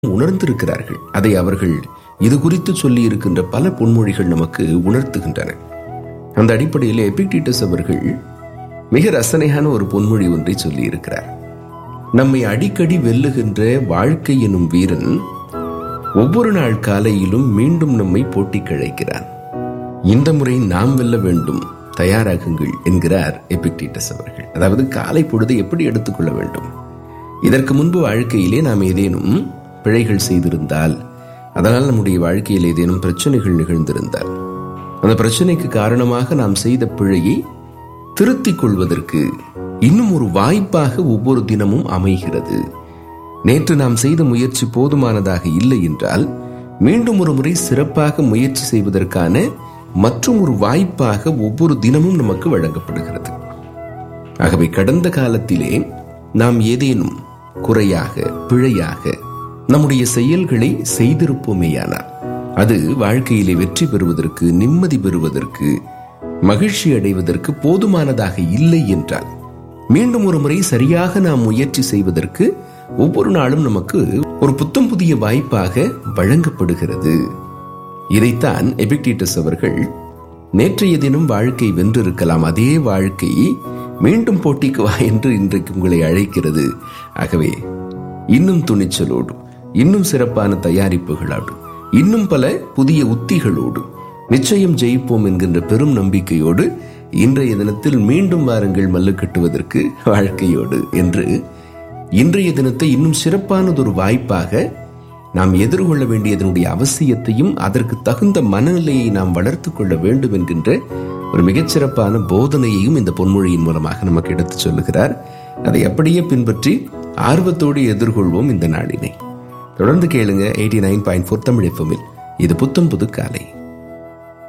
உணர்ந்திருக்கிறார்கள் அதை அவர்கள் இது குறித்து சொல்லி இருக்கின்ற பல பொன்மொழிகள் நமக்கு உணர்த்துகின்றன அந்த அடிப்படையில் எபிக்டீட்டஸ் அவர்கள் மிக ரசனையான ஒரு பொன்மொழி ஒன்றை சொல்லி இருக்கிறார் நம்மை அடிக்கடி வெல்லுகின்ற வாழ்க்கை எனும் வீரன் ஒவ்வொரு நாள் காலையிலும் மீண்டும் நம்மை போட்டி கழைக்கிறான் இந்த முறை நாம் வெல்ல வேண்டும் தயாராகுங்கள் என்கிறார் எபிக்டீட்டஸ் அவர்கள் அதாவது காலை பொழுதை எப்படி எடுத்துக்கொள்ள வேண்டும் இதற்கு முன்பு வாழ்க்கையிலே நாம் ஏதேனும் பிழைகள் செய்திருந்தால் அதனால் நம்முடைய வாழ்க்கையில் ஏதேனும் பிரச்சனைகள் நிகழ்ந்திருந்தால் அந்த பிரச்சனைக்கு காரணமாக நாம் செய்த பிழையை திருத்திக் கொள்வதற்கு இன்னும் ஒரு வாய்ப்பாக ஒவ்வொரு தினமும் அமைகிறது நேற்று நாம் செய்த முயற்சி போதுமானதாக இல்லை என்றால் மீண்டும் ஒரு முறை சிறப்பாக முயற்சி செய்வதற்கான மற்றும் ஒரு வாய்ப்பாக ஒவ்வொரு தினமும் நமக்கு வழங்கப்படுகிறது ஆகவே கடந்த காலத்திலே நாம் ஏதேனும் குறையாக பிழையாக நம்முடைய செயல்களை செய்திருப்போமேயானால் அது வாழ்க்கையிலே வெற்றி பெறுவதற்கு நிம்மதி பெறுவதற்கு மகிழ்ச்சி அடைவதற்கு போதுமானதாக இல்லை என்றால் மீண்டும் ஒரு முறை சரியாக நாம் முயற்சி செய்வதற்கு ஒவ்வொரு நாளும் நமக்கு ஒரு புத்தம் புதிய வாய்ப்பாக வழங்கப்படுகிறது இதைத்தான் எபிக்டீட்டஸ் அவர்கள் நேற்றைய தினம் வாழ்க்கை வென்றிருக்கலாம் அதே வாழ்க்கை மீண்டும் போட்டிக்கு வா என்று இன்றைக்கு உங்களை அழைக்கிறது ஆகவே இன்னும் துணிச்சலோடு இன்னும் சிறப்பான தயாரிப்புகளோடு இன்னும் பல புதிய உத்திகளோடு நிச்சயம் ஜெயிப்போம் என்கின்ற பெரும் நம்பிக்கையோடு இன்றைய தினத்தில் மீண்டும் வாருங்கள் மல்லு கட்டுவதற்கு வாழ்க்கையோடு என்று இன்றைய தினத்தை இன்னும் சிறப்பானதொரு வாய்ப்பாக நாம் எதிர்கொள்ள வேண்டியதனுடைய அவசியத்தையும் அதற்கு தகுந்த மனநிலையை நாம் வளர்த்து கொள்ள வேண்டும் என்கின்ற ஒரு மிகச்சிறப்பான போதனையையும் இந்த பொன்மொழியின் மூலமாக நமக்கு எடுத்துச் சொல்லுகிறார் அதை அப்படியே பின்பற்றி ஆர்வத்தோடு எதிர்கொள்வோம் இந்த நாளினை தொடர்ந்து கேளுங்க eighty nine point four Tamil எஃப்எம்மில் இது புத்தம் புது காலை